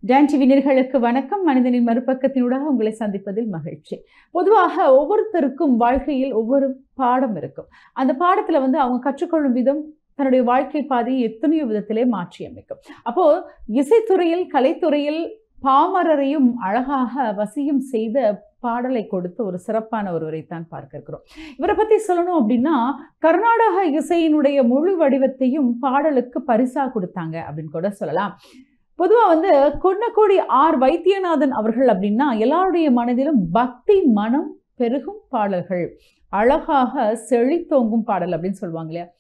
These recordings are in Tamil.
டான் டிவி நேர்களுக்கு வணக்கம் மனிதனின் மறுபக்கத்தினூடாக உங்களை சந்திப்பதில் மகிழ்ச்சி பொதுவாக ஒவ்வொருத்தருக்கும் வாழ்க்கையில் ஒவ்வொரு பாடம் இருக்கும் அந்த பாடத்துல வந்து அவங்க கற்றுக்கொள்ளும் விதம் தன்னுடைய வாழ்க்கை பாதையை எத்தனையோ விதத்திலே மாற்றி அமைக்கும் அப்போ இசைத்துறையில் கலைத்துறையில் பாமரரையும் அழகாக வசியம் செய்த பாடலை கொடுத்த ஒரு சிறப்பான ஒருவரைத்தான் பார்க்க இருக்கிறோம் இவரை பத்தி சொல்லணும் அப்படின்னா கர்நாடக இசையினுடைய முழு வடிவத்தையும் பாடலுக்கு பரிசா கொடுத்தாங்க அப்படின்னு கூட சொல்லலாம் பொதுவா வந்து கொன்னக்கோடி ஆர் வைத்தியநாதன் அவர்கள் அப்படின்னா எல்லாருடைய மனதிலும் பக்தி மனம் பெருகும் பாடல்கள் அழகாக செழித்தோங்கும் பாடல் அப்படின்னு சொல்லுவாங்க இல்லையா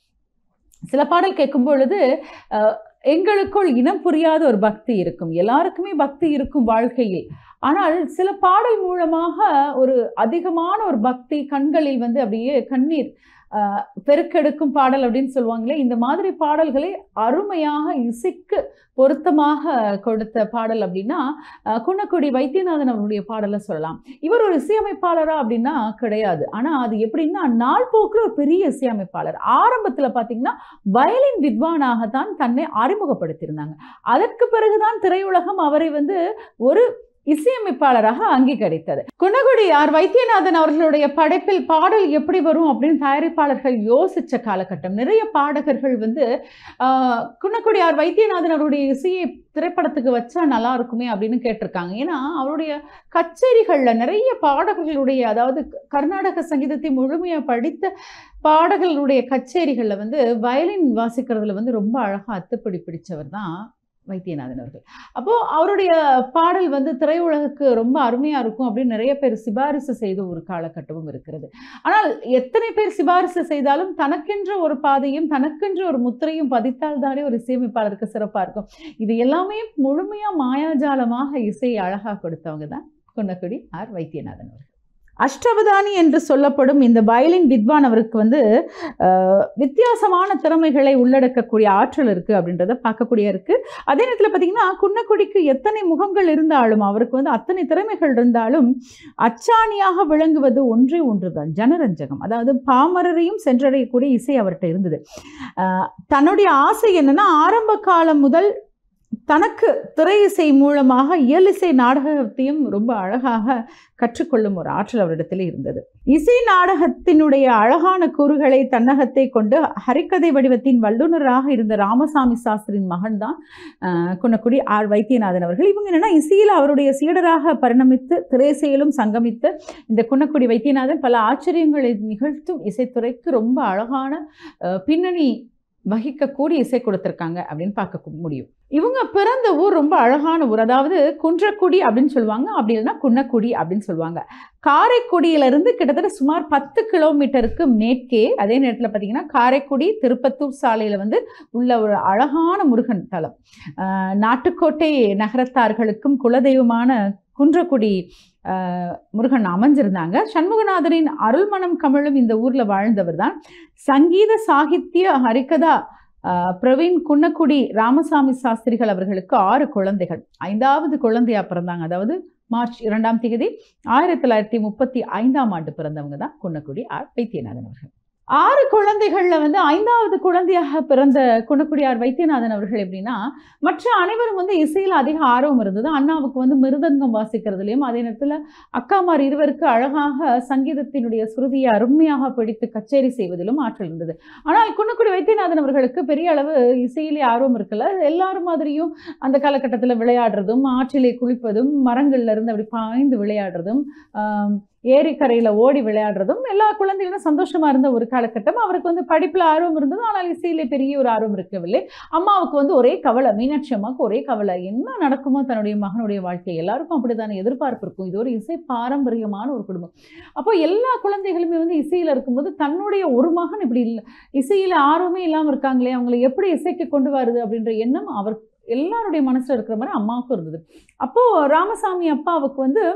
சில பாடல் கேட்கும் பொழுது அஹ், எங்களுக்குள் இனம் புரியாத ஒரு பக்தி இருக்கும் எல்லாருக்குமே பக்தி இருக்கும் வாழ்க்கையில் ஆனால் சில பாடல் மூலமாக ஒரு அதிகமான ஒரு பக்தி கண்களில் வந்து அப்படியே கண்ணீர் அஹ், பெருக்கெடுக்கும் பாடல் அப்படின்னு சொல்லுவாங்களே இந்த மாதிரி பாடல்களை அருமையாக இசைக்கு பொருத்தமாக கொடுத்த பாடல் அப்படின்னா அஹ், குன்னக்குடி வைத்தியநாதன் அவருடைய பாடலை சொல்லலாம் இவர் ஒரு இசையமைப்பாளரா அப்படின்னா கிடையாது ஆனா அது எப்படின்னா நாள் போக்குல ஒரு பெரிய இசையமைப்பாளர் ஆரம்பத்துல பாத்தீங்கன்னா வயலின் வித்வானாகத்தான் தன்னை அறிமுகப்படுத்தியிருந்தாங்க அதற்கு பிறகுதான் திரையுலகம் அவரை வந்து ஒரு இசையமைப்பாளராக அங்கீகரித்தது குன்னகுடி ஆர் வைத்தியநாதன் அவர்களுடைய படைப்பில் பாடல் எப்படி வரும் அப்படின்னு தயாரிப்பாளர்கள் யோசிச்ச காலகட்டம் நிறைய பாடகர்கள் வந்து ஆஹ், குன்னக்குடி ஆர் வைத்தியநாதன் அவருடைய இசையை திரைப்படத்துக்கு வச்சா நல்லா இருக்குமே அப்படின்னு கேட்டிருக்காங்க ஏன்னா அவருடைய கச்சேரிகளில் நிறைய பாடகர்களுடைய அதாவது கர்நாடக சங்கீதத்தை முழுமையாக படித்த பாடகர்களுடைய கச்சேரிகளில் வந்து வயலின் வாசிக்கிறதுல வந்து ரொம்ப அழகாக அத்துப்படி பிடிச்சவர் தான் வைத்தியநாதன் அவர்கள் அப்போ அவருடைய பாடல் வந்து திரையுலகுக்கு ரொம்ப அருமையா இருக்கும் அப்படின்னு நிறைய பேர் சிபாரிசு செய்த ஒரு காலகட்டமும் இருக்கிறது ஆனால் எத்தனை பேர் சிபாரிசு செய்தாலும் தனக்கென்ற ஒரு பாதையும் தனக்கென்ற ஒரு முத்திரையும் பதித்தால் தானே ஒரு இசையமைப்பாளருக்கு சிறப்பா இருக்கும் இது எல்லாமே முழுமையா மாயாஜாலமாக இசையை அழகா கொடுத்தவங்க தான் குன்னக்குடி ஆர் வைத்தியநாதன் அவர்கள் அஷ்டவதானி என்று சொல்லப்படும் இந்த வயலின் வித்வான் அவருக்கு வந்து அஹ், வித்தியாசமான திறமைகளை உள்ளடக்கக்கூடிய ஆற்றல் இருக்குது அப்படின்றத பார்க்கக்கூடிய இருக்கு அதே நேரத்தில் பார்த்தீங்கன்னா குன்னக்குடிக்கு எத்தனை முகங்கள் இருந்தாலும் அவருக்கு வந்து அத்தனை திறமைகள் இருந்தாலும் அச்சாணியாக விளங்குவது ஒன்றே ஒன்றுதான் ஜனரஞ்சகம் அதாவது பாமரரையும் சென்றடையக்கூடிய இசை அவர்கிட்ட இருந்தது அஹ், தன்னுடைய ஆசை என்னன்னா ஆரம்ப காலம் முதல் தனக்கு திரை இசை மூலமாக இயலிசை நாடகத்தையும் ரொம்ப அழகாக கற்றுக்கொள்ளும் ஒரு ஆற்றல் அவரிடத்தில் இருந்தது இசை நாடகத்தினுடைய அழகான கூறுகளை தன்னகத்தை கொண்டு ஹரிக்கதை வடிவத்தின் வல்லுநராக இருந்த ராமசாமி சாஸ்திரியின் மகன்தான் ஆஹ், குன்னக்குடி ஆர் வைத்தியநாதன் அவர்கள் இவங்க என்னன்னா இசையில் அவருடைய சீடராக பரிணமித்து திரைசையிலும் சங்கமித்து இந்த குன்னக்குடி வைத்தியநாதன் பல ஆச்சரியங்களை நிகழ்த்தும் இசைத்துறைக்கு ரொம்ப அழகான ஆஹ், பின்னணி வகிக்கக்கூடிய இசை கொடுத்துருக்காங்க அப்படின்னு பார்க்க முடியும் இவங்க பிறந்த ஊர் ரொம்ப அழகான ஊர் அதாவது குன்றக்குடி அப்படின்னு சொல்லுவாங்க அப்படி இல்லைன்னா குன்னக்குடி அப்படின்னு சொல்லுவாங்க காரைக்குடியிலிருந்து கிட்டத்தட்ட சுமார் பத்து கிலோமீட்டருக்கு மேற்கே அதே நேரத்தில் பார்த்தீங்கன்னா காரைக்குடி திருப்பத்தூர் சாலையில் வந்து உள்ள ஒரு அழகான முருகன் தலம் ஆஹ் நாட்டுக்கோட்டை நகரத்தார்களுக்கும் குலதெய்வமான குன்றக்குடி ஆஹ் முருகன் அமைஞ்சிருந்தாங்க சண்முகநாதரின் அருள்மணம் கமழும் இந்த ஊரில் வாழ்ந்தவர் தான் சங்கீத சாகித்ய ஹரிகதா ஆஹ் பிரவீன் குன்னக்குடி ராமசாமி சாஸ்திரிகள் அவர்களுக்கு ஆறு குழந்தைகள் ஐந்தாவது குழந்தையா பிறந்தாங்க அதாவது மார்ச் இரண்டாம் தேதி ஆயிரத்தி தொள்ளாயிரத்தி முப்பத்தி ஐந்தாம் ஆண்டு பிறந்தவங்க தான் குன்னக்குடி ஆர் வைத்தியநாதன் அவர்கள் ஆறு குழந்தைகள்ல வந்து ஐந்தாவது குழந்தையாக பிறந்த குன்னக்குடியார் வைத்தியநாதன் அவர்கள் எப்படின்னா மற்ற அனைவரும் வந்து இசையில் அதிக ஆர்வம் இருந்தது அண்ணாவுக்கு வந்து மிருதங்கம் வாசிக்கிறதுலையும் அதே நேரத்தில் அக்காமார் இருவருக்கு அழகாக சங்கீதத்தினுடைய சுருதியை அருமையாக பிடித்து கச்சேரி செய்வதிலும் ஆற்றல் இருந்தது ஆனால் குன்னக்குடி வைத்தியநாதன் அவர்களுக்கு பெரிய அளவு இசையிலே ஆர்வம் இருக்குல்ல எல்லாரும் மாதிரியும் அந்த காலகட்டத்தில் விளையாடுறதும் ஆற்றிலே குளிப்பதும் மரங்கள்ல இருந்து அப்படி பாய்ந்து விளையாடுறதும் ஆம், ஏரிக்கரையில் ஓடி விளையாடுறதும் எல்லா குழந்தைகளும் சந்தோஷமா இருந்த ஒரு காலகட்டம் அவருக்கு வந்து படிப்பில் ஆர்வம் இருந்தது ஆனால் இசையிலே பெரிய ஒரு ஆர்வம் இருக்கவில்லை அம்மாவுக்கு வந்து ஒரே கவலை மீனாட்சி அம்மாவுக்கு ஒரே கவலை என்ன நடக்குமோ தன்னுடைய மகனுடைய வாழ்க்கை எல்லாருக்கும் அப்படித்தானே எதிர்பார்ப்பு இருக்கும் இது ஒரு இசை பாரம்பரியமான ஒரு குடும்பம் அப்போ எல்லா குழந்தைகளுமே வந்து இசையில் இருக்கும்போது தன்னுடைய ஒரு மகன் இப்படி இல்லை இசையில் ஆர்வமே இல்லாமல் இருக்காங்களே அவங்களை எப்படி இசைக்கு கொண்டு வருது அப்படின்ற எண்ணம் அவர் எல்லாருடைய மனசுல இருக்கிற மாதிரி அம்மாவுக்கும் இருந்தது அப்போ ராமசாமி அப்பாவுக்கு வந்து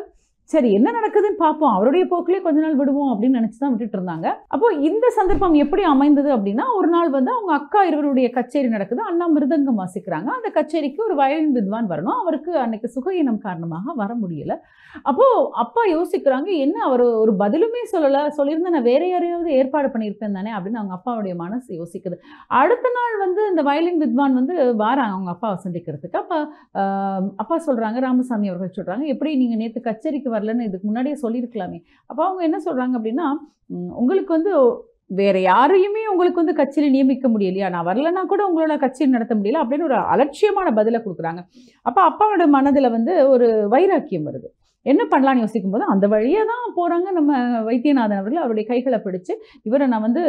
சரி என்ன நடக்குதுன்னு பார்ப்போம் அவருடைய போக்கிலே கொஞ்ச நாள் விடுவோம் அப்படின்னு நினச்சி தான் விட்டுட்டு இருந்தாங்க அப்போ இந்த சந்தர்ப்பம் எப்படி அமைந்தது அப்படின்னா ஒரு நாள் வந்து அவங்க அக்கா இருவருடைய கச்சேரி நடக்குது அண்ணா மிருதங்கம் வாசிக்கிறாங்க அந்த கச்சேரிக்கு ஒரு வயலின் வித்வான் வரணும் அவருக்கு அன்னைக்கு சுகயினம் காரணமாக வர முடியல அப்போ அப்பா யோசிக்கிறாங்க என்ன அவர் ஒரு பதிலுமே சொல்லலை சொல்லியிருந்தா நான் வேற யாரையாவது ஏற்பாடு பண்ணியிருப்பேன் தானே அப்படின்னு அவங்க அப்பாவுடைய மனசு யோசிக்குது அடுத்த நாள் வந்து இந்த வயலின் வித்வான் வந்து வாராங்க அவங்க அப்பாவை சந்திக்கிறதுக்கு அப்போ ஆஹ், அப்பா சொல்கிறாங்க ராமசாமி அவர்கள் சொல்கிறாங்க எப்படி நீங்கள் நேற்று கச்சேரிக்கு வரலன்னு இதுக்கு முன்னாடியே சொல்லியிருக்கலாமே அப்போ அவங்க என்ன சொல்கிறாங்க அப்படின்னா "ம், உங்களுக்கு வந்து வேற யாரையுமே உங்களுக்கு வந்து கச்சேரி நியமிக்க முடியலையா நான் வரலன்னா கூட உங்களோட கச்சேரி நடத்த முடியல அப்படின்னு ஒரு அலட்சியமான பதிலை கொடுக்குறாங்க அப்போ அப்பாவோட மனதில் வந்து ஒரு வைராக்கியம் வருது என்ன பண்ணலாம்னு யோசிக்கும் போது அந்த வழியே தான் போகிறாங்க நம்ம வைத்தியநாதன் அவர்கள் அவருடைய கைகளை பிடிச்சு இவரை நான் வந்து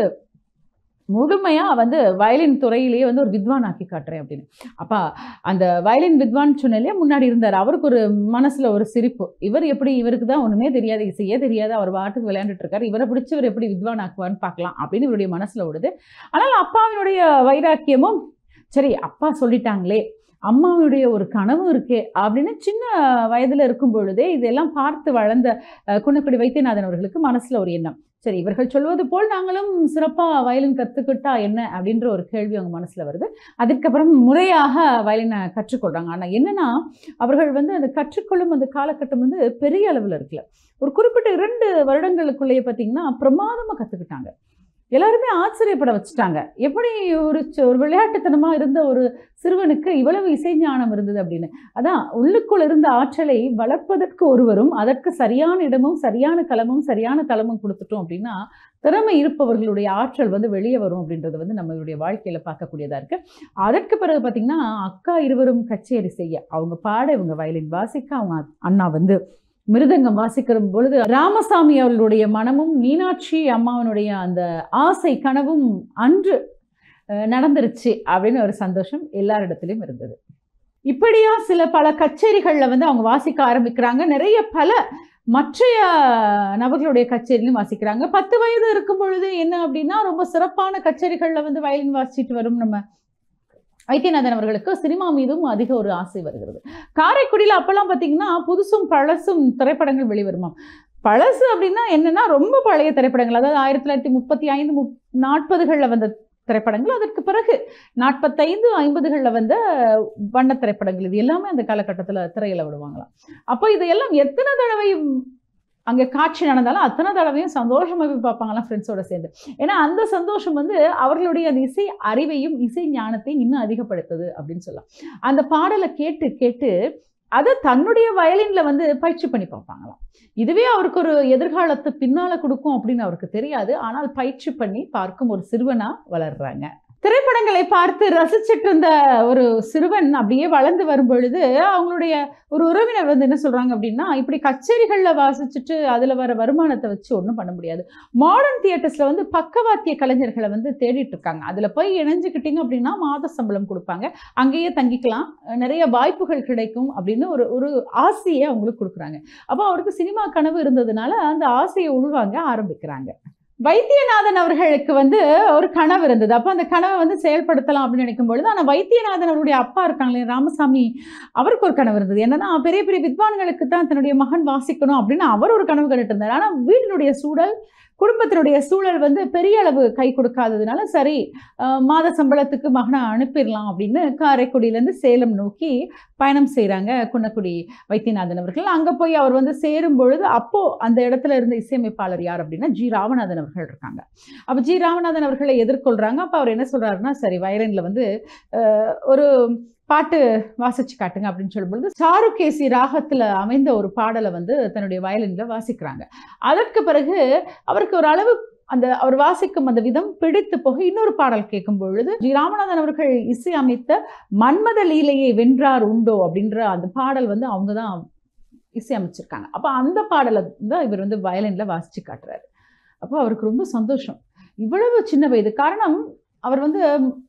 முழுமையாக வந்து வயலின் துறையிலேயே வந்து ஒரு வித்வான் ஆக்கி காட்டுறேன் அப்படின்னு அப்பா அந்த வயலின் வித்வான் சொன்னாலே முன்னாடி இருந்தார் அவருக்கு ஒரு மனசில் ஒரு சிரிப்பு இவர் எப்படி இவருக்கு தான் ஒன்றுமே தெரியாது இசையே தெரியாது அவர் பாட்டுக்கு விளையாண்டுட்டு இருக்காரு இவரை பிடிச்சவர் எப்படி வித்வான் ஆக்குவான்னு பார்க்கலாம் அப்படின்னு இவருடைய மனசில் ஓடுது ஆனால் அப்பாவினுடைய வைராக்கியமும் சரி அப்பா சொல்லிட்டாங்களே அம்மாவுடைய ஒரு கனவு இருக்கே அப்படின்னு சின்ன வயதில் இருக்கும் பொழுதே இதெல்லாம் பார்த்து வளர்ந்த அஹ், குன்னக்குடி வைத்தியநாதன் அவர்களுக்கு மனசில் ஒரு எண்ணம் சரி இவர்கள் சொல்வது போல் நாங்களும் சிறப்பாக வயலின் கற்றுக்கிட்டா என்ன அப்படின்ற ஒரு கேள்வி அவங்க மனசில் வருது அதுக்கப்புறம் முறையாக வயலினை கற்றுக்கொள்கிறாங்க ஆனால் என்னன்னா அவர்கள் வந்து அந்த கற்றுக்கொள்ளும் அந்த காலகட்டம் வந்து பெரிய அளவில் இருக்குல்ல ஒரு குறிப்பிட்ட இரண்டு வருடங்களுக்குள்ளேயே பார்த்தீங்கன்னா பிரமாதமாக கற்றுக்கிட்டாங்க எல்லாருமே ஆச்சரியப்பட வச்சுட்டாங்க எப்படி ஒரு ச- ஒரு விளையாட்டுத்தனமாக இருந்த ஒரு சிறுவனுக்கு இவ்வளவு இசை ஞானம் இருந்தது அப்படின்னு அதான் உள்ளுக்குள் இருந்த ஆற்றலை வளர்ப்பதற்கு ஒருவரும் அதற்கு சரியான இடமும் சரியான களமும் சரியான தளமும் கொடுத்துட்டோம் அப்படின்னா திறமை இருப்பவர்களுடைய ஆற்றல் வந்து வெளியே வரும் அப்படின்றது வந்து நம்மளுடைய வாழ்க்கையில பார்க்கக்கூடியதா இருக்கு அதற்கு பிறகு பார்த்தீங்கன்னா அக்கா இருவரும் கச்சேரி செய்ய அவங்க பாட இவங்க வயலின் வாசிக்க அவங்க அண்ணா வந்து மிருதங்கம் வாசிக்கிற பொழுது ராமசாமி அவர்களுடைய மனமும் மீனாட்சி அம்மாவனுடைய அந்த ஆசை கனவும் அன்று அஹ், நடந்துருச்சு அப்படின்னு ஒரு சந்தோஷம் எல்லாரிடத்திலும் இருந்தது இப்படியா சில பல கச்சேரிகளில் வந்து அவங்க வாசிக்க ஆரம்பிக்கிறாங்க நிறைய பல மற்றைய நபர்களுடைய கச்சேரியிலும் வாசிக்கிறாங்க பத்து வயது இருக்கும் பொழுது என்ன அப்படின்னா ரொம்ப சிறப்பான கச்சேரிகளில் வந்து வயலின் வாசிச்சுட்டு வரும் நம்ம வைத்தியநாதன் அவர்களுக்கு சினிமா மீதும் அதிக ஒரு ஆசை வருகிறது காரைக்குடியில் அப்போல்லாம் பார்த்தீங்கன்னா புதுசும் பழசும் திரைப்படங்கள் வெளிவருமாம் பழசு அப்படின்னா என்னன்னா ரொம்ப பழைய திரைப்படங்கள் அதாவது ஆயிரத்தி தொள்ளாயிரத்தி முப்பத்தி ஐந்து முப் நாற்பதுகளில் வந்த திரைப்படங்கள் அதற்கு பிறகு நாற்பத்தைந்து ஐம்பதுகளில் வந்த வண்ண திரைப்படங்கள் இது எல்லாமே அந்த காலகட்டத்தில் திரையில விடுவாங்களாம் அப்போ இதையெல்லாம் எத்தனை தடவை அங்கே காட்சி நடந்தாலும் அத்தனை தடவையும் சந்தோஷமாக போய் பார்ப்பாங்களாம் ஃப்ரெண்ட்ஸோட சேர்ந்து ஏன்னா அந்த சந்தோஷம் வந்து அவர்களுடைய அந்த இசை அறிவையும் இசை ஞானத்தையும் இன்னும் அதிகப்படுத்துது அப்படின்னு சொல்லலாம் அந்த பாடலை கேட்டு கேட்டு அதை தன்னுடைய வயலின்ல வந்து பயிற்சி பண்ணி பார்ப்பாங்களாம் இதுவே அவருக்கு ஒரு எதிர்காலத்தை பின்னால கொடுக்கும் அப்படின்னு அவருக்கு தெரியாது ஆனால் பயிற்சி பண்ணி பார்க்கும் ஒரு சிறுவனா வளர்றாங்க திரைப்படங்களை பார்த்து ரசிச்சிட்டு இருந்த ஒரு சிறுவன் அப்படியே வளர்ந்து வரும் பொழுது அவங்களுடைய ஒரு உறவினர் வந்து என்ன சொல்றாங்க அப்படின்னா இப்படி கச்சேரிகள்ல வாசிச்சுட்டு அதுல வர வருமானத்தை வச்சு ஒன்றும் பண்ண முடியாது மாடர்ன் தியேட்டர்ஸ்ல வந்து பக்கவாத்திய கலைஞர்களை வந்து தேடிட்டு இருக்காங்க அதுல போய் இணைஞ்சுக்கிட்டீங்க அப்படின்னா மாத சம்பளம் கொடுப்பாங்க அங்கேயே தங்கிக்கலாம் நிறைய வாய்ப்புகள் கிடைக்கும் அப்படின்னு ஒரு ஒரு ஆசையை அவங்களுக்கு கொடுக்குறாங்க அப்போ அவருக்கு சினிமா கனவு இருந்ததுனால அந்த ஆசையை உள்வாங்க ஆரம்பிக்கிறாங்க வைத்தியநாதன் அவர்களுக்கு வந்து ஒரு கனவு இருந்தது அப்போ அந்த கனவை வந்து செயல்படுத்தலாம் அப்படின்னு நினைக்கும் பொழுது ஆனால் வைத்தியநாதன் அவருடைய அப்பா இருக்காங்களே ராமசாமி அவருக்கு ஒரு கனவு இருந்தது என்னன்னா பெரிய பெரிய வித்வான்களுக்கு தான் தன்னுடைய மகன் வாசிக்கணும் அப்படின்னு அவர் ஒரு கனவு கண்டுட்டு இருந்தார் ஆனால் வீட்டினுடைய சூழல் குடும்பத்தினுடைய சூழல் வந்து பெரிய அளவு கை கொடுக்காததுனால சரி அஹ், மாத சம்பளத்துக்கு மகனை அனுப்பிடலாம் அப்படின்னு காரைக்குடியிலேருந்து சேலம் நோக்கி பயணம் செய்கிறாங்க குன்னக்குடி வைத்தியநாதன் அவர்கள் அங்கே போய் அவர் வந்து சேரும் பொழுது அப்போ அந்த இடத்துல இருந்த இசையமைப்பாளர் யார் அப்படின்னா ஜி ராமநாதன் அவர்கள் இருக்காங்க அப்போ ஜி ராமநாதன் அவர்களை எதிர்கொள்கிறாங்க அப்போ அவர் என்ன சொல்றாருன்னா சரி வயலினில் வந்து அஹ், ஒரு பாட்டு வாசிச்சு காட்டுங்க அப்படின்னு சொல்லும்பொழுது சாருகேசி ராகத்தில் அமைந்த ஒரு பாடலை வந்து தன்னுடைய வயலினில் வாசிக்கிறாங்க அதற்கு பிறகு அவருக்கு ஒரு அளவு அந்த அவர் வாசிக்கும் அந்த விதம் பிடித்து போக இன்னொரு பாடல் கேட்கும் பொழுது ஜி ராமநாதன் அவர்கள் இசை அமைத்த மன்மத லீலையை வென்றார் உண்டோ அப்படின்ற அந்த பாடல் வந்து அவங்க தான் இசை அமைச்சிருக்காங்க அப்போ அந்த பாடலை தான் இவர் வந்து வயலினில் வாசிச்சு காட்டுறாரு அப்போ அவருக்கு ரொம்ப சந்தோஷம் இவ்வளவு சின்ன வயது காரணம் அவர் வந்து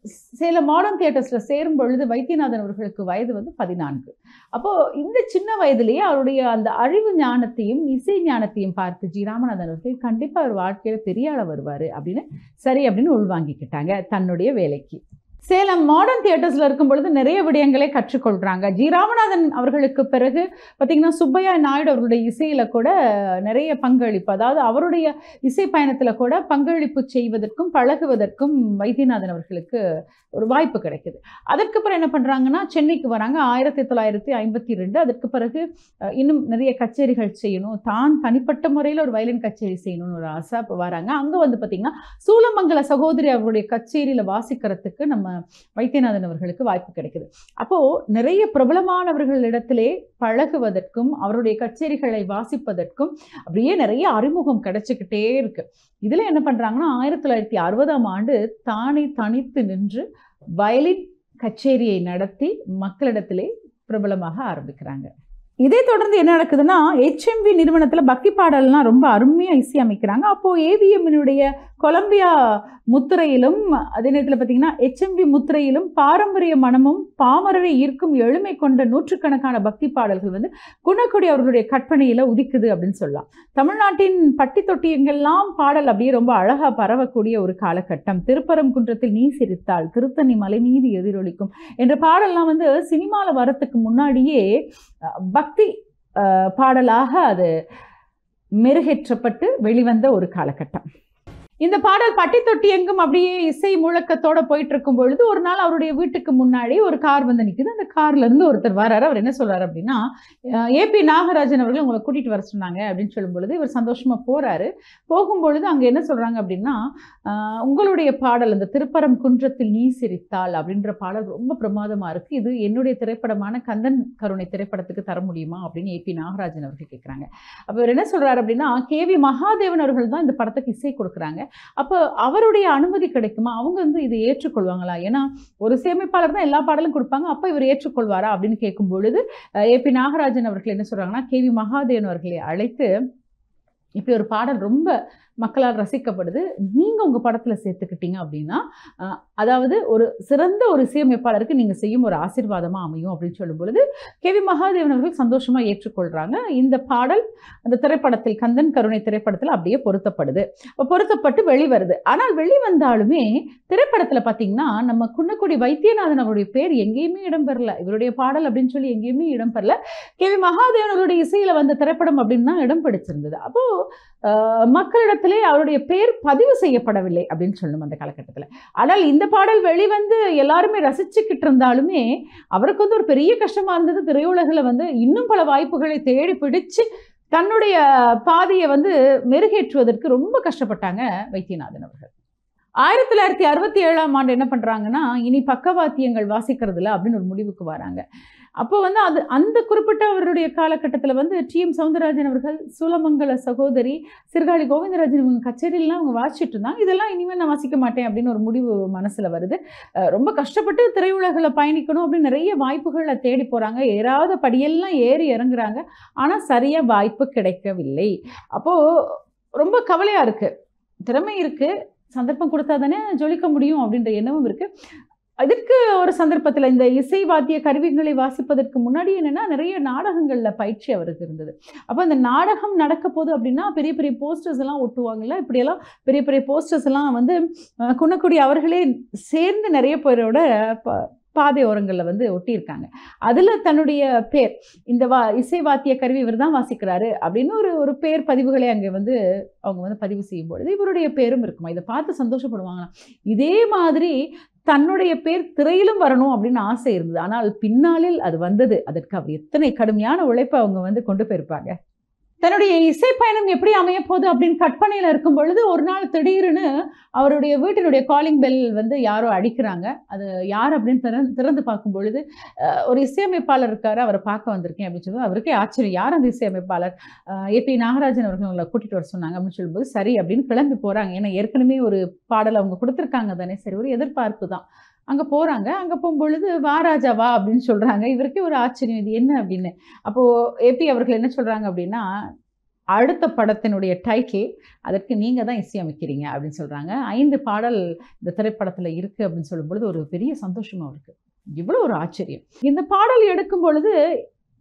சேலம் மாடர்ன் தியேட்டர்ஸில் சேரும் பொழுது வைத்தியநாதன் அவர்களுக்கு வயது வந்து பதினான்கு அப்போ இந்த சின்ன வயதிலேயே அவருடைய அந்த அறிவு ஞானத்தையும் இசை ஞானத்தையும் பார்த்து ஜி ராமநாதன் அவர்கள் கண்டிப்பாக அவர் வாழ்க்கையில் பெரிய ஆள வருவார் அப்படின்னு சரி அப்படின்னு உள்வாங்கிக்கிட்டாங்க தன்னுடைய வேலைக்கு சேலம் மாடர்ன் தியேட்டர்ஸில் இருக்கும் பொழுது நிறைய விடயங்களை கற்றுக்கொள்கிறாங்க ஜி ராமநாதன் அவர்களுக்கு பிறகு பார்த்திங்கன்னா சுப்பையா நாயுடு அவர்களுடைய இசையில் கூட நிறைய பங்களிப்பு அதாவது அவருடைய இசை பயணத்தில் கூட பங்களிப்பு செய்வதற்கும் பழகுவதற்கும் வைத்தியநாதன் அவர்களுக்கு ஒரு வாய்ப்பு கிடைக்குது அதற்கு பிறகு என்ன பண்ணுறாங்கன்னா சென்னைக்கு வராங்க ஆயிரத்தி தொள்ளாயிரத்தி ஐம்பத்தி ரெண்டு அதற்கு பிறகு அஹ், இன்னும் நிறைய கச்சேரிகள் செய்யணும் தான் தனிப்பட்ட முறையில் ஒரு வயலின் கச்சேரி செய்யணும்னு ஒரு ஆசை அப்போ வராங்க அங்கே வந்து பார்த்திங்கன்னா சூலமங்கல சகோதரி அவருடைய கச்சேரியில் வாசிக்கிறதுக்கு நம்ம வைத்தியநாதன் அவர்களுக்கு வாய்ப்பு கிடைக்குது அப்போது நிறைய பிரபலமானவர்களிடத்திலே பழகுவதற்கும் அவருடைய கச்சேரிகளை வாசிப்பதற்கும் அப்படியே நிறைய அறிமுகம் கிடைச்சிக்கிட்டே இருக்கு இதில் என்ன பண்ணுறாங்கன்னா ஆயிரத்தி தொள்ளாயிரத்தி அறுபதாம் ஆண்டு தானே தனித்து நின்று வயலின் கச்சேரியை நடத்தி மக்களிடத்திலே பிரபலமாக ஆரம்பிக்கிறாங்க இதே தொடர்ந்து என்ன நடக்குதுன்னா ஹெச்எம்வி நிறுவனத்தில் பக்தி பாடல்லாம் ரொம்ப அருமையாக இசை அமைக்கிறாங்க அப்போது ஏவிஎம்னுடைய கொலம்பியா முத்திரையிலும் அதே நேரத்தில் பார்த்தீங்கன்னா ஹெச்எம்வி முத்திரையிலும் பாரம்பரிய மனமும் பாமரரை ஈர்க்கும் எளிமை கொண்ட நூற்றுக்கணக்கான பக்தி பாடல்கள் வந்து குணக்குடி அவர்களுடைய கற்பனையில் உதிக்குது அப்படின்னு சொல்லலாம் தமிழ்நாட்டின் பட்டி தொட்டியங்கள்லாம் பாடல் அப்படியே ரொம்ப அழகாக பரவக்கூடிய ஒரு காலகட்டம் திருப்பரங்குன்றத்தில் நீ சிரித்தாள் திருத்தணி மலை மீது எதிரொலிக்கும் என்ற பாடல்லாம் வந்து சினிமாவில் வரத்துக்கு முன்னாடியே அஹ், பக்தி அஹ், பாடலாக அது மெருகேற்றப்பட்டு வெளிவந்த ஒரு காலகட்டம் இந்த பாடல் பட்டி தொட்டி எங்கும் அப்படியே இசை முழக்கத்தோட போயிட்டு இருக்கும் பொழுது ஒரு நாள் அவருடைய வீட்டுக்கு முன்னாடி ஒரு கார் வந்து நிக்குது அந்த கார்ல இருந்து ஒருத்தர் வராரு அவர் என்ன சொல்றாரு அப்படின்னா ஏபி நாகராஜன் அவர்கள் உங்களை கூட்டிட்டு வர சொன்னாங்க அப்படின்னு சொல்லும் பொழுது இவர் சந்தோஷமா போறாரு போகும்பொழுது அங்க என்ன சொல்றாங்க அப்படின்னா ஆஹ், உங்களுடைய பாடல் அந்த திருப்பரம் குன்றத்தில் நீ சிரித்தாள் அப்படின்ற பாடல் ரொம்ப பிரமாதமா இருக்கு இது என்னுடைய திரைப்படமான கந்தன் கருணை திரைப்படத்துக்கு தர முடியுமா அப்படின்னு ஏபி நாகராஜன் அவர்கள் கேட்குறாங்க அப்போ இவர் என்ன சொல்றாரு அப்படின்னா கேவி மகாதேவன் அவர்கள் தான் இந்த படத்துக்கு இசை கொடுக்குறாங்க அப்போ அவருடைய அனுமதி கிடைக்குமா அவங்க வந்து இதை ஏற்றுக்கொள்வாங்களா ஏன்னா ஒரு சேமிப்பாளர் தான் எல்லா பாடலும் கொடுப்பாங்க அப்போ இவர் ஏற்றுக்கொள்வாரா அப்படின்னு கேட்கும் பொழுது ஏபி நாகராஜன் அவர்கள் என்ன சொல்றாங்கன்னா கேவி மகாதேவன் அவர்களை அழைத்து இப்படி ஒரு பாடல் ரொம்ப மக்களால் ரசிக்கப்படுது நீங்கள் உங்கள் படத்தில் சேர்த்துக்கிட்டீங்க அப்படின்னா அஹ், அதாவது ஒரு சிறந்த ஒரு இசையமைப்பாளருக்கு நீங்கள் செய்யும் ஒரு ஆசீர்வாதமாக அமையும் அப்படின்னு சொல்லும் பொழுது கேவி மகாதேவன் அவர்கள் சந்தோஷமாக ஏற்றுக்கொள்கிறாங்க இந்த பாடல் அந்த திரைப்படத்தில் கந்தன் கருணை திரைப்படத்தில் அப்படியே பொருத்தப்படுது அப்ப பொருத்தப்பட்டு வெளிவருது ஆனால் வெளிவந்தாலுமே திரைப்படத்தில் பார்த்தீங்கன்னா நம்ம குன்னக்குடி வைத்தியநாதன் அவருடைய பேர் எங்கேயுமே இடம்பெறல இவருடைய பாடல் அப்படின்னு சொல்லி எங்கேயுமே இடம்பெறல கேவி மகாதேவன் அவருடைய இசையில் வந்த திரைப்படம் அப்படின்னு தான் இடம் பிடிச்சிருந்தது அப்போது மக்களிடத்திலே அவருடைய பேர் பதிவு செய்யப்படவில்லை அப்படின்னு சொல்லணும் அந்த காலகட்டத்தில் ஆனால் இந்த பாடல் வெளிவந்து எல்லாருமே ரசிச்சுக்கிட்டு இருந்தாலுமே அவருக்கு வந்து ஒரு பெரிய கஷ்டமா இருந்தது திரையுலகில் வந்து இன்னும் பல வாய்ப்புகளை தேடி பிடிச்சு தன்னுடைய பாதையை வந்து மெருகேற்றுவதற்கு ரொம்ப கஷ்டப்பட்டாங்க வைத்தியநாதன் அவர்கள் ஆயிரத்தி தொள்ளாயிரத்தி அறுபத்தி ஏழாம் ஆண்டு என்ன பண்ணுறாங்கன்னா இனி பக்கவாத்தியங்கள் வாசிக்கிறதுல அப்படின்னு ஒரு முடிவுக்கு வராங்க அப்போ வந்து அது அந்த குறிப்பிட்ட அவருடைய காலகட்டத்தில் வந்து டி எம் சவுந்தரராஜன் அவர்கள் சூலமங்கல சகோதரி சிறுகாழி கோவிந்தராஜன் இவங்க கச்சேரியிலாம் அவங்க வாசிச்சுட்டு இருந்தாங்க இதெல்லாம் இனிமேல் நான் வாசிக்க மாட்டேன் அப்படின்னு ஒரு முடிவு மனசில் வருது அஹ் ரொம்ப கஷ்டப்பட்டு திரையுலகில் பயணிக்கணும் அப்படின்னு நிறைய வாய்ப்புகளை தேடி போகிறாங்க ஏறாத படியெல்லாம் ஏறி இறங்குறாங்க ஆனால் சரியாக வாய்ப்பு கிடைக்கவில்லை அப்போது ரொம்ப கவலையாக இருக்குது திறமை இருக்குது சந்தர்ப்பம் கொடுத்தா தானே ஜொலிக்க முடியும் அப்படின்ற எண்ணமும் இருக்குது இதற்கு ஒரு சந்தர்ப்பத்தில் இந்த இசை வாத்திய கருவிகளை வாசிப்பதற்கு முன்னாடி என்னென்னா நிறைய நாடகங்களில் பயிற்சி அவருக்கு இருந்தது அப்போ அந்த நாடகம் நடக்க போகுது அப்படின்னா பெரிய பெரிய போஸ்டர்ஸ் எல்லாம் ஒட்டுவாங்கல்ல இப்படியெல்லாம் பெரிய பெரிய போஸ்டர்ஸ் எல்லாம் வந்து அஹ், குன்னக்குடி அவர்களே சேர்ந்து நிறைய பேரோட ப- பாதை ஓரங்களில் வந்து ஒட்டியிருக்காங்க அதில் தன்னுடைய பேர் இந்த வா இசை வாத்திய கருவி இவர் தான் வாசிக்கிறாரு அப்படின்னு ஒரு ஒரு பேர் பதிவுகளை அங்கே வந்து அவங்க வந்து பதிவு செய்யும் பொழுது இவருடைய பேரும் இருக்குமா இதை பார்த்து சந்தோஷப்படுவாங்களாம் இதே மாதிரி தன்னுடைய பேர் திரையிலும் வரணும் அப்படின்னு ஆசை இருந்தது ஆனால் பின்னாளில் அது வந்தது அதற்கு அவர் எத்தனை கடுமையான உழைப்பை அவங்க வந்து கொண்டு போயிருப்பாங்க தன்னுடைய இசை பயணம் எப்படி அமைய போகுது அப்படின்னு கற்பனையில் இருக்கும் பொழுது ஒரு நாள் திடீர்னு அவருடைய வீட்டினுடைய காலிங் பெல் வந்து யாரோ அடிக்கிறாங்க அது யார் அப்படின்னு திறந்து திறந்து பார்க்கும் பொழுது அஹ், ஒரு இசையமைப்பாளர் இருக்காரு அவரை பார்க்க வந்திருக்கேன் அப்படின்னு சொல்லி அவருக்கே ஆச்சரியம் யார் அந்த இசையமைப்பாளர் ஏபி நாகராஜன் அவர்கள் உங்களை கூட்டிகிட்டு வர சொன்னாங்க அப்படின்னு சொல்லும்போது சரி அப்படின்னு கிளம்பி போகிறாங்க ஏன்னா ஏற்கனவே ஒரு பாடல் அவங்க கொடுத்துருக்காங்க தானே சரி ஒரு எதிர்பார்ப்பு தான் அங்கே போகிறாங்க அங்கே போகும்பொழுது வா ராஜா வா அப்படின்னு சொல்கிறாங்க இவருக்கே ஒரு ஆச்சரியம் இது என்ன அப்படின்னு அப்போது ஏபி அவர்கள் என்ன சொல்கிறாங்க அப்படின்னா அடுத்த படத்தினுடைய டைட்டில் அதற்கு நீங்கள் தான் இசையமைக்கிறீங்க அப்படின்னு சொல்கிறாங்க ஐந்து பாடல் இந்த திரைப்படத்தில் இருக்குது அப்படின்னு சொல்லும் பொழுது ஒரு பெரிய சந்தோஷம் அவருக்கு இவ்வளோ ஒரு ஆச்சரியம் இந்த பாடல் எடுக்கும் பொழுது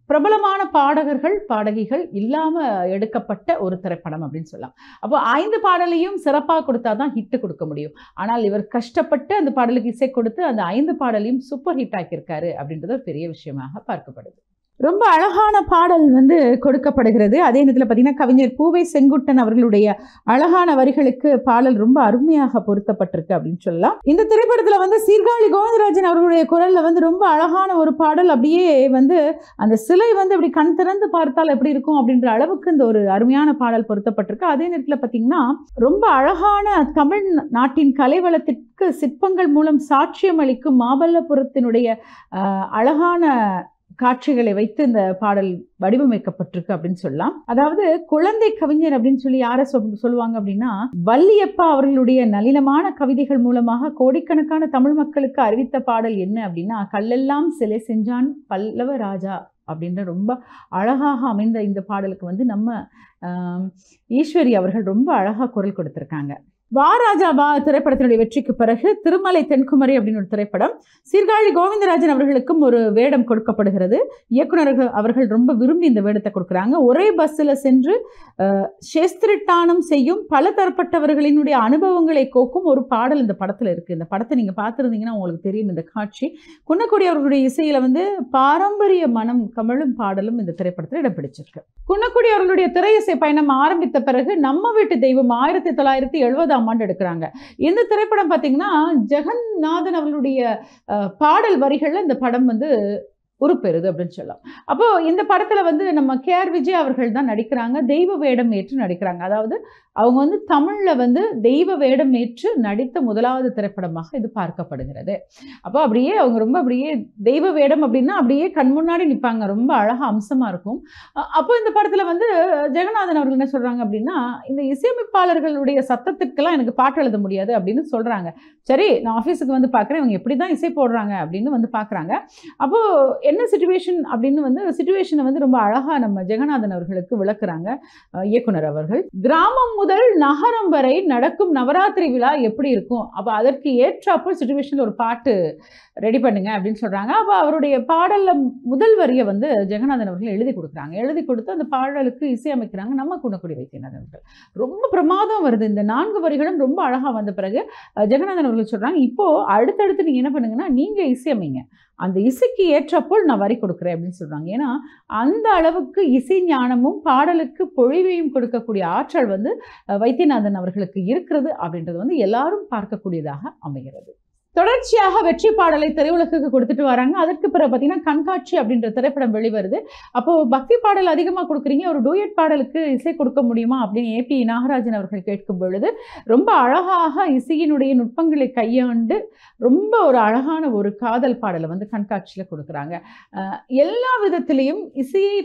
பிரபலமான பாடகர்கள் பாடகிகள் இல்லாம எடுக்கப்பட்ட ஒரு திரைப்படம் அப்படின்னு சொல்லலாம் அப்போ ஐந்து பாடலையும் சிறப்பாக கொடுத்தாதான் ஹிட் கொடுக்க முடியும் ஆனால் இவர் கஷ்டப்பட்டு அந்த பாடலுக்கு இசை கொடுத்து அந்த ஐந்து பாடலையும் சூப்பர் ஹிட் ஆக்கியிருக்காரு அப்படின்றது ஒரு பெரிய விஷயமாக பார்க்கப்படுது ரொம்ப அழகான பாடல் வந்து கொடுக்கப்படுகிறது அதே நேரத்தில் பார்த்தீங்கன்னா கவிஞர் பூவை செங்குட்டன் அவர்களுடைய அழகான வரிகளுக்கு பாடல் ரொம்ப அருமையாக பொருத்தப்பட்டிருக்கு அப்படின்னு சொல்லலாம் இந்த திரைப்படத்தில் வந்து சீர்காழி கோவிந்தராஜன் அவர்களுடைய குரல்ல வந்து ரொம்ப அழகான ஒரு பாடல் அப்படியே வந்து அந்த சிலை வந்து அப்படி கண் திறந்து பார்த்தால் எப்படி இருக்கும் அப்படின்ற அளவுக்கு இந்த ஒரு அருமையான பாடல் பொருத்தப்பட்டிருக்கு அதே நேரத்தில் பார்த்தீங்கன்னா ரொம்ப அழகான தமிழ் நாட்டின் கலை வளத்திற்கு சிற்பங்கள் மூலம் சாட்சியம் அளிக்கும் மாமல்லபுரத்தினுடைய ஆஹ், அழகான காட்சிகளை வைத்து இந்த பாடல் வடிவமைக்கப்பட்டிருக்கு அப்படின்னு சொல்லலாம் அதாவது குழந்தை கவிஞர் அப்படின்னு சொல்லி யாரை சொல் சொல்லுவாங்க அப்படின்னா வள்ளியப்பா அவர்களுடைய நளினமான கவிதைகள் மூலமாக கோடிக்கணக்கான தமிழ் மக்களுக்கு அறிவித்த பாடல் என்ன அப்படின்னா கல்லெல்லாம் சிலை செஞ்சான் பல்லவ ராஜா அப்படின்ற ரொம்ப அழகாக அமைந்த இந்த பாடலுக்கு வந்து நம்ம ஆம், ஈஸ்வரி அவர்கள் ரொம்ப அழகாக குரல் கொடுத்திருக்காங்க வா ராஜா வா திரைப்படத்தினுடைய வெற்றிக்கு பிறகு திருமலை தென்குமரி அப்படின்னு ஒரு திரைப்படம் சீர்காழி கோவிந்தராஜன் அவர்களுக்கும் ஒரு வேடம் கொடுக்கப்படுகிறது இயக்குனர்கள் அவர்கள் ரொம்ப விரும்பி இந்த வேடத்தை கொடுக்குறாங்க ஒரே பஸ்ஸில் சென்று அஹ், சேஸ்திரிட்டானம் செய்யும் பல தரப்பட்டவர்களினுடைய அனுபவங்களை கோக்கும் ஒரு பாடல் இந்த படத்தில் இருக்குது இந்த படத்தை நீங்கள் பார்த்துருந்தீங்கன்னா உங்களுக்கு தெரியும் இந்த காட்சி குன்னக்குடி அவர்களுடைய இசையில் வந்து பாரம்பரிய மனம் கமழும் பாடலும் இந்த திரைப்படத்தில் இடம் பிடிச்சிருக்கு குன்னக்குடி அவர்களுடைய திரை இசை பயணம் ஆரம்பித்த பிறகு நம்ம வீட்டு தெய்வம் ஆயிரத்தி தொள்ளாயிரத்தி எழுபதாம் ஆண்டு எடுக்கிறாங்க இந்த திரைப்படம் பார்த்தீங்கன்னா ஜெகந்நாதன் அவர்களுடைய அஹ், பாடல் வரிகளில் இந்த படம் வந்து உருப்பெறுது அப்படின்னு சொல்லலாம் அப்போ இந்த படத்துல வந்து நம்ம கேஆர் விஜய் அவர்கள் தான் நடிக்கிறாங்க தெய்வ வேடம் ஏற்று நடிக்கிறாங்க அதாவது அவங்க வந்து தமிழ்ல வந்து தெய்வ வேடம் ஏற்று நடித்த முதலாவது திரைப்படமாக இது பார்க்கப்படுகிறது அப்போ அப்படியே அவங்க ரொம்ப அப்படியே தெய்வ வேடம் அப்படின்னா அப்படியே கண் முன்னாடி நிற்பாங்க ரொம்ப அழகா அம்சமா இருக்கும் அ- அப்போ இந்த படத்துல வந்து ஜெகநாதன் அவர்கள் என்ன சொல்றாங்க அப்படின்னா இந்த இசையமைப்பாளர்களுடைய சத்தத்துக்கெல்லாம் எனக்கு பாட்டு எழுத முடியாது அப்படின்னு சொல்றாங்க சரி நான் ஆஃபீஸுக்கு வந்து பார்க்குறேன் இவங்க எப்படி தான் இசை போடுறாங்க அப்படின்னு வந்து பார்க்குறாங்க அப்போ என்ன சுச்சுவேஷன் அப்படின்னு வந்து சுச்சுவேஷனை வந்து ரொம்ப அழகாக நம்ம ஜெகநாதன் அவர்களுக்கு விளக்குறாங்க அஹ், இயக்குனர் அவர்கள் கிராமம் முதல் நகரம் வரை நடக்கும் நவராத்திரி விழா எப்படி இருக்கும் அப்போ அதற்கு ஏற்றாப்புல் சுச்சுவேஷனில் ஒரு பாட்டு ரெடி பண்ணுங்க அப்படின்னு சொல்கிறாங்க அப்போ அவருடைய பாடலில் முதல் வரியை வந்து ஜெகநாதன் அவர்கள் எழுதி கொடுக்குறாங்க எழுதி கொடுத்து அந்த பாடலுக்கு இசையமைக்கிறாங்க நம்ம குணக்குடி வைத்தியநாதன் அவர்கள் ரொம்ப பிரமாதம் வருது இந்த நான்கு வரிகளும் ரொம்ப அழகாக வந்த பிறகு அஹ், ஜெகநாதன் அவர்கள் சொல்கிறாங்க இப்போது அடுத்தடுத்து நீங்கள் என்ன பண்ணுங்கன்னா நீங்கள் இசையமைங்க அந்த இசைக்கு ஏற்றப்போல் நான் வரி கொடுக்குறேன் அப்படின்னு சொல்கிறாங்க ஏன்னா அந்த அளவுக்கு இசை ஞானமும் பாடலுக்கு பொழிவையும் கொடுக்கக்கூடிய ஆற்றல் வந்து அஹ், வைத்தியநாதன் அவர்களுக்கு இருக்கிறது அப்படின்றது வந்து எல்லாரும் பார்க்கக்கூடியதாக அமைகிறது தொடர்ச்சியாக வெற்றி பாடலை திரையுலகுக்கு கொடுத்துட்டு வராங்க அதற்கு பிறகு பார்த்தீங்கன்னா கண்காட்சி அப்படின்ற திரைப்படம் வெளிவருது அப்போ பக்தி பாடல் அதிகமாக கொடுக்குறீங்க ஒரு டூயட் பாடலுக்கு இசை கொடுக்க முடியுமா அப்படின்னு ஏபி நாகராஜன் அவர்கள் கேட்கும் பொழுது ரொம்ப அழகாக இசையினுடைய நுட்பங்களை கையாண்டு ரொம்ப ஒரு அழகான ஒரு காதல் பாடலை வந்து கண்காட்சியில் கொடுக்குறாங்க அஹ் எல்லா விதத்திலையும் இசையை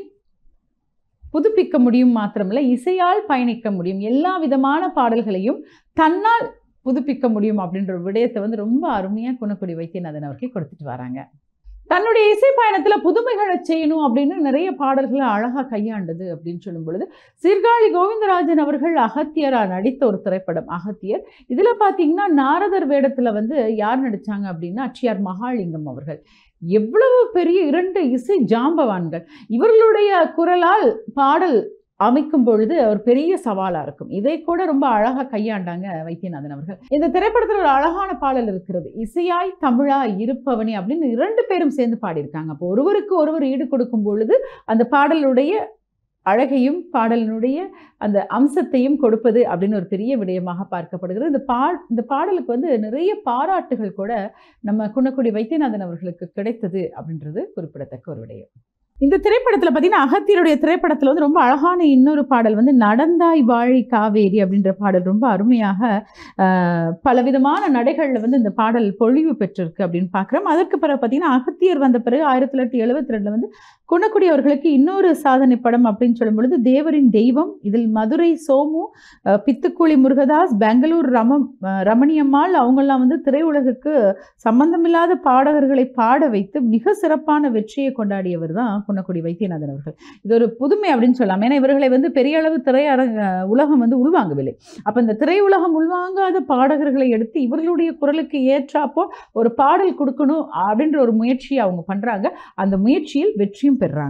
புதுப்பிக்க முடியும் மாத்திரமல்ல இசையால் பயணிக்க முடியும் எல்லா விதமான பாடல்களையும் தன்னால் புதுப்பிக்க முடியும் அப்படின்ற ஒரு விடயத்தை வந்து ரொம்ப அருமையாக குணக்குடி வைத்தியநாதன் அவர்கள் கொடுத்துட்டு வராங்க தன்னுடைய இசை பயணத்துல புதுமைகளை செய்யணும் அப்படின்னு நிறைய பாடல்களை அழகா கையாண்டது அப்படின்னு சொல்லும் பொழுது சீர்காழி கோவிந்தராஜன் அவர்கள் அகத்தியரா நடித்த ஒரு திரைப்படம் அகத்தியர் இதுல பாத்தீங்கன்னா நாரதர் வேடத்துல வந்து யார் நடிச்சாங்க அப்படின்னா அச்சியார் மகாலிங்கம் அவர்கள் எவ்வளவு பெரிய இரண்டு இசை ஜாம்பவான்கள் இவர்களுடைய குரலால் பாடல் அமைக்கும் பொழுது ஒரு பெரிய சவாலா இருக்கும் இதை கூட ரொம்ப அழகா கையாண்டாங்க வைத்தியநாதன் அவர்கள் இந்த திரைப்படத்தில் ஒரு அழகான பாடல் இருக்கிறது இசையாய் தமிழா இருப்பவனே அப்படின்னு இரண்டு பேரும் சேர்ந்து பாடியிருக்காங்க அப்போ ஒருவருக்கு ஒருவர் ஈடு கொடுக்கும் பொழுது அந்த பாடலுடைய அழகையும் பாடலினுடைய அந்த அம்சத்தையும் கொடுப்பது அப்படின்னு ஒரு பெரிய விடயமாக பார்க்கப்படுகிறது இந்த பா இந்த பாடலுக்கு வந்து நிறைய பாராட்டுகள் கூட நம்ம குன்னக்குடி வைத்தியநாதன் அவர்களுக்கு கிடைத்தது அப்படின்றது குறிப்பிடத்தக்க ஒரு விடயம் இந்த திரைப்படத்தில் பார்த்தீங்கன்னா அகத்தியருடைய திரைப்படத்தில் வந்து ரொம்ப அழகான இன்னொரு பாடல் வந்து நடந்தாய் வாழி காவேரி அப்படின்ற பாடல் ரொம்ப அருமையாக ஆஹ், பலவிதமான நடைகளில் வந்து இந்த பாடல் பொழிவு பெற்றிருக்கு அப்படின்னு பார்க்குறோம் அதற்கு பிறகு பார்த்தீங்கன்னா அகத்தியர் வந்த பிறகு ஆயிரத்தி தொள்ளாயிரத்தி எழுபத்தி ரெண்டில் வந்து குணக்குடி அவர்களுக்கு இன்னொரு சாதனை படம் அப்படின்னு சொல்லும் பொழுது தேவரின் தெய்வம் இதில் மதுரை சோமு அஹ், பித்துக்குளி முருகதாஸ் பெங்களூர் ரம அஹ், ரமணியம்மாள் அவங்கெல்லாம் வந்து திரையுலகுக்கு சம்பந்தமில்லாத பாடகர்களை பாட வைத்து மிக சிறப்பான வெற்றியை கொண்டாடியவர் தான் குன்னக்குடி வைத்தியநாதன் அவர்கள் இது ஒரு புதுமை அப்படின்னு சொல்லலாம் ஏன்னா இவர்களை வந்து பெரிய அளவு திரையரங்க உலகம் வந்து உள்வாங்கவில்லை அப்போ இந்த திரையுலகம் உள்வாங்காத பாடகர்களை எடுத்து இவர்களுடைய குரலுக்கு ஏற்றாப்போ ஒரு பாடல் கொடுக்கணும் அப்படின்ற ஒரு முயற்சியை அவங்க பண்ணுறாங்க அந்த முயற்சியில் வெற்றியும் பெறுறாங்க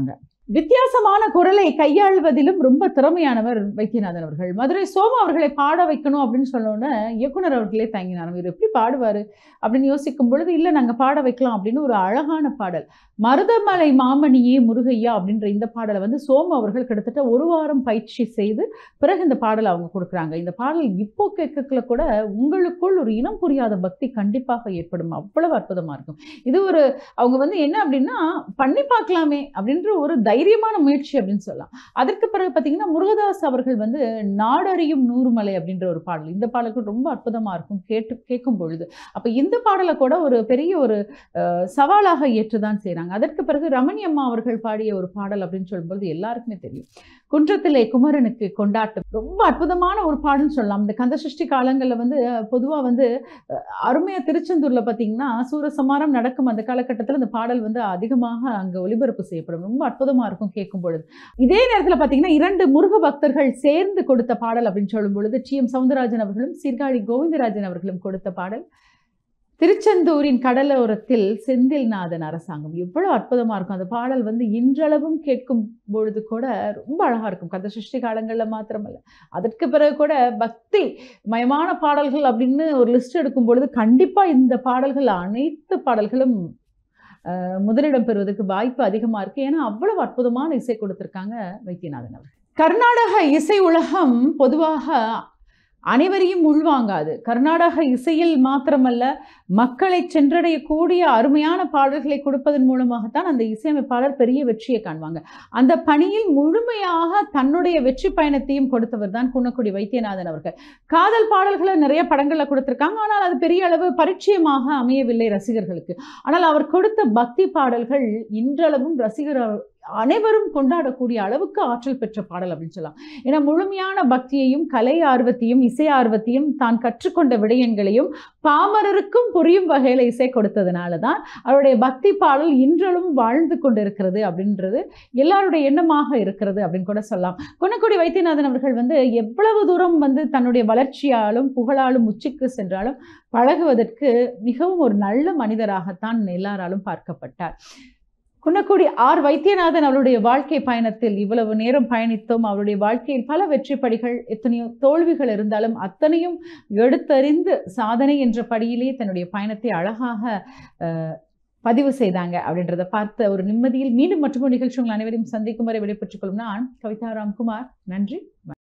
வித்தியாசமான குரலை கையாள்வதிலும் ரொம்ப திறமையானவர் வைத்தியநாதன் அவர்கள் மதுரை சோமு அவர்களை பாட வைக்கணும் அப்படின்னு சொன்னோன்னே இயக்குனர் அவர்களே தங்கினார் இவர் எப்படி பாடுவார் அப்படின்னு யோசிக்கும் பொழுது இல்லை நாங்கள் பாட வைக்கலாம் அப்படின்னு ஒரு அழகான பாடல் மருதமலை மாமணியே முருகையா அப்படின்ற இந்த பாடலை வந்து சோமு அவர்கள் கிட்டத்தட்ட ஒரு வாரம் பயிற்சி செய்து பிறகு இந்த பாடலை அவங்க கொடுக்குறாங்க இந்த பாடல் இப்போ கேட்கல கூட உங்களுக்குள் ஒரு இனம் புரியாத பக்தி கண்டிப்பாக ஏற்படும் அவ்வளவு அற்புதமாக இருக்கும் இது ஒரு அவங்க வந்து என்ன அப்படின்னா பண்ணி பார்க்கலாமே அப்படின்ற ஒரு தைரியமான முயற்சி அப்படின்னு சொல்லலாம் அதற்கு பிறகு பார்த்தீங்கன்னா முருகதாஸ் அவர்கள் வந்து நாடறியும் நூறுமலை அப்படின்ற ஒரு பாடல் இந்த பாடலுக்கு ரொம்ப அற்புதமாக இருக்கும் கேட்டு கேட்கும் பொழுது அப்போ இந்த பாடலை கூட ஒரு பெரிய ஒரு அஹ், சவாலாக ஏற்றுதான் செய்கிறாங்க அதற்கு பிறகு ரமணி அம்மா அவர்கள் பாடிய ஒரு பாடல் அப்படின்னு சொல்லும்போது எல்லாருக்குமே தெரியும் குன்றத்திலே குமரனுக்கு கொண்டாட்டம் ரொம்ப அற்புதமான ஒரு பாடல்னு சொல்லலாம் இந்த கந்த சஷ்டி காலங்களில் வந்து பொதுவாக வந்து அஹ், அருமையா திருச்செந்தூர்ல பார்த்தீங்கன்னா சூரசமாரம் நடக்கும் அந்த காலகட்டத்தில் இந்த பாடல் வந்து அதிகமாக அங்கே ஒளிபரப்பு செய்யப்படும் ரொம்ப அற்புதமா இருக்கும் கேட்கும் பொழுது இதே நேரத்தில் பார்த்தீங்கன்னா இரண்டு முருக பக்தர்கள் சேர்ந்து கொடுத்த பாடல் அப்படின்னு சொல்லும் பொழுது டி எம் சவுந்தரராஜன் அவர்களும் சீர்காழி கோவிந்தராஜன் அவர்களும் கொடுத்த பாடல் திருச்செந்தூரின் கடலோரத்தில் செந்தில்நாதன் அரசாங்கம் எவ்வளவு அற்புதமா இருக்கும் அந்த பாடல் வந்து இன்றளவும் கேட்கும் பொழுது கூட ரொம்ப அழகா இருக்கும் கந்த சஷ்டி காலங்கள்ல மாத்திரமல்ல அதற்கு பிறகு கூட பக்தி மயமான பாடல்கள் அப்படின்னு ஒரு லிஸ்ட் எடுக்கும் பொழுது கண்டிப்பா இந்த பாடல்கள் அனைத்து பாடல்களும் அஹ், முதலிடம் பெறுவதற்கு வாய்ப்பு அதிகமா இருக்கு ஏன்னா அவ்வளவு அற்புதமான இசை கொடுத்திருக்காங்க வைத்தியநாதன் அவர் கர்நாடக இசை உலகம் பொதுவாக அனைவரையும் உள்வாங்காது கர்நாடக இசையில் மாத்திரமல்ல மக்களை சென்றடையக்கூடிய அருமையான பாடல்களை கொடுப்பதன் மூலமாகத்தான் அந்த இசையமைப்பாளர் பெரிய வெற்றியை காண்பாங்க அந்த பணியில் முழுமையாக தன்னுடைய வெற்றி பயணத்தையும் கொடுத்தவர் தான் குன்னக்குடி வைத்தியநாதன் அவர்கள் காதல் பாடல்களை நிறைய படங்களில் கொடுத்துருக்காங்க ஆனால் அது பெரிய அளவு பரிச்சயமாக அமையவில்லை ரசிகர்களுக்கு ஆனால் அவர் கொடுத்த பக்தி பாடல்கள் இன்றளவும் ரசிகர் அனைவரும் கொண்டாடக்கூடிய அளவுக்கு ஆற்றல் பெற்ற பாடல் அப்படின்னு சொல்லலாம் ஏன்னா முழுமையான பக்தியையும் கலை ஆர்வத்தையும் இசை ஆர்வத்தையும் தான் கற்றுக்கொண்ட விடயங்களையும் பாமரருக்கும் புரியும் வகையில் இசை கொடுத்ததுனால தான் அவருடைய பக்தி பாடல் இன்றளவும் வாழ்ந்து கொண்டிருக்கிறது அப்படின்றது எல்லாருடைய எண்ணமாக இருக்கிறது அப்படின்னு கூட சொல்லலாம் குன்னக்குடி வைத்தியநாதன் அவர்கள் வந்து எவ்வளவு தூரம் வந்து தன்னுடைய வளர்ச்சியாலும் புகழாலும் உச்சிக்கு சென்றாலும் பழகுவதற்கு மிகவும் ஒரு நல்ல மனிதராகத்தான் எல்லாராலும் பார்க்கப்பட்டார் குன்னக்குடி ஆர் வைத்தியநாதன் அவருடைய வாழ்க்கை பயணத்தில் இவ்வளவு நேரம் பயணித்தோம் அவருடைய வாழ்க்கையில் பல வெற்றி படிகள் எத்தனையோ தோல்விகள் இருந்தாலும் அத்தனையும் எடுத்தறிந்து சாதனை என்ற படியிலே தன்னுடைய பயணத்தை அழகாக அஹ், பதிவு செய்தாங்க அப்படின்றத பார்த்த ஒரு நிம்மதியில் மீண்டும் மற்றொரு நிகழ்ச்சி உங்கள் அனைவரையும் சந்திக்கும் வரை விடைபெற்றுக் கொள்ளும் நான் கவிதா ராம்குமார் நன்றி